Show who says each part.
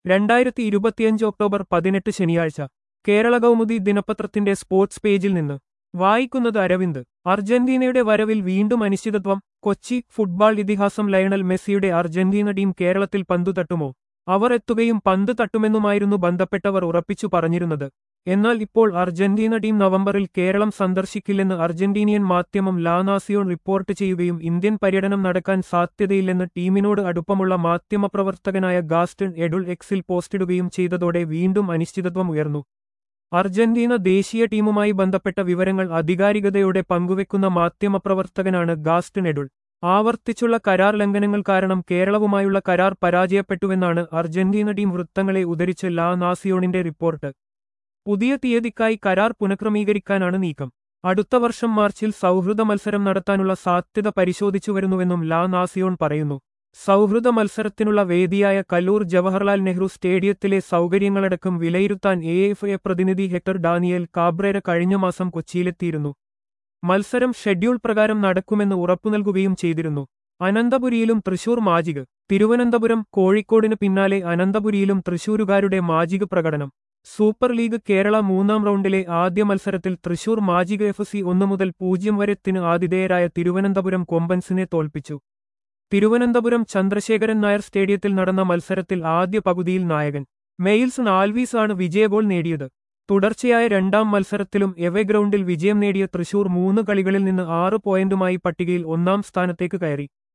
Speaker 1: രണ്ടായിരത്തി ഇരുപത്തിയഞ്ച് ഒക്ടോബർ പതിനെട്ട് ശനിയാഴ്ച കേരള കൗമുദി ദിനപത്രത്തിന്റെ സ്പോർട്സ് പേജിൽ നിന്ന് വായിക്കുന്നത് അരവിന്ദ് അർജന്റീനയുടെ വരവിൽ വീണ്ടും അനിശ്ചിതത്വം കൊച്ചി ഫുട്ബോൾ ഇതിഹാസം ലയണൽ മെസ്സിയുടെ അർജന്റീന ടീം കേരളത്തിൽ പന്തു തട്ടുമോ അവർ എത്തുകയും പന്ത് തട്ടുമെന്നുമായിരുന്നു ബന്ധപ്പെട്ടവർ ഉറപ്പിച്ചു പറഞ്ഞിരുന്നത് എന്നാൽ ഇപ്പോൾ അർജന്റീന ടീം നവംബറിൽ കേരളം സന്ദർശിക്കില്ലെന്ന് അർജന്റീനിയൻ മാധ്യമം ലാനാസിയോൺ റിപ്പോർട്ട് ചെയ്യുകയും ഇന്ത്യൻ പര്യടനം നടക്കാൻ സാധ്യതയില്ലെന്ന് ടീമിനോട് അടുപ്പമുള്ള മാധ്യമപ്രവർത്തകനായ ഗാസ്റ്റൺ എഡുൾ എക്സിൽ പോസ്റ്റിടുകയും ചെയ്തതോടെ വീണ്ടും അനിശ്ചിതത്വം ഉയർന്നു അർജന്റീന ദേശീയ ടീമുമായി ബന്ധപ്പെട്ട വിവരങ്ങൾ അധികാരികതയോടെ പങ്കുവെക്കുന്ന മാധ്യമപ്രവർത്തകനാണ് ഗാസ്റ്റൺ എഡുൾ ആവർത്തിച്ചുള്ള കരാർ ലംഘനങ്ങൾ കാരണം കേരളവുമായുള്ള കരാർ പരാജയപ്പെട്ടുവെന്നാണ് അർജന്റീന ടീം വൃത്തങ്ങളെ ഉദ്ധരിച്ച് ലാ നാസിയോണിന്റെ റിപ്പോർട്ട് പുതിയ തീയതിക്കായി കരാർ പുനഃക്രമീകരിക്കാനാണ് നീക്കം അടുത്ത വർഷം മാർച്ചിൽ സൗഹൃദ മത്സരം നടത്താനുള്ള സാധ്യത പരിശോധിച്ചുവരുന്നുവെന്നും ലാ നാസിയോൺ പറയുന്നു സൗഹൃദ മത്സരത്തിനുള്ള വേദിയായ കല്ലൂർ ജവഹർലാൽ നെഹ്റു സ്റ്റേഡിയത്തിലെ സൗകര്യങ്ങളടക്കം വിലയിരുത്താൻ എ എഫ് എ പ്രതിനിധി ഹെക്ടർ ഡാനിയൽ കാബ്രേര കഴിഞ്ഞ മാസം കൊച്ചിയിലെത്തിയിരുന്നു മത്സരം ഷെഡ്യൂൾ പ്രകാരം നടക്കുമെന്ന് ഉറപ്പു നൽകുകയും ചെയ്തിരുന്നു അനന്തപുരിയിലും തൃശൂർ മാജിക് തിരുവനന്തപുരം കോഴിക്കോടിന് പിന്നാലെ അനന്തപുരിയിലും തൃശൂരുകാരുടെ മാജിക് പ്രകടനം സൂപ്പർ ലീഗ് കേരള മൂന്നാം റൗണ്ടിലെ ആദ്യ മത്സരത്തിൽ തൃശൂർ മാജിക് എഫ് സി ഒന്നു മുതൽ പൂജ്യം വരെത്തിന് ആതിഥേയരായ തിരുവനന്തപുരം കൊമ്പൻസിനെ തോൽപ്പിച്ചു തിരുവനന്തപുരം ചന്ദ്രശേഖരൻ നായർ സ്റ്റേഡിയത്തിൽ നടന്ന മത്സരത്തിൽ ആദ്യ പകുതിയിൽ നായകൻ മെയിൽസൺ ആൽവീസ് ആണ് വിജയഗോൾ നേടിയത് തുടർച്ചയായ രണ്ടാം മത്സരത്തിലും എവേ ഗ്രൗണ്ടിൽ വിജയം നേടിയ തൃശൂർ മൂന്ന് കളികളിൽ നിന്ന് ആറ് പോയിന്റുമായി പട്ടികയിൽ ഒന്നാം സ്ഥാനത്തേക്ക് കയറി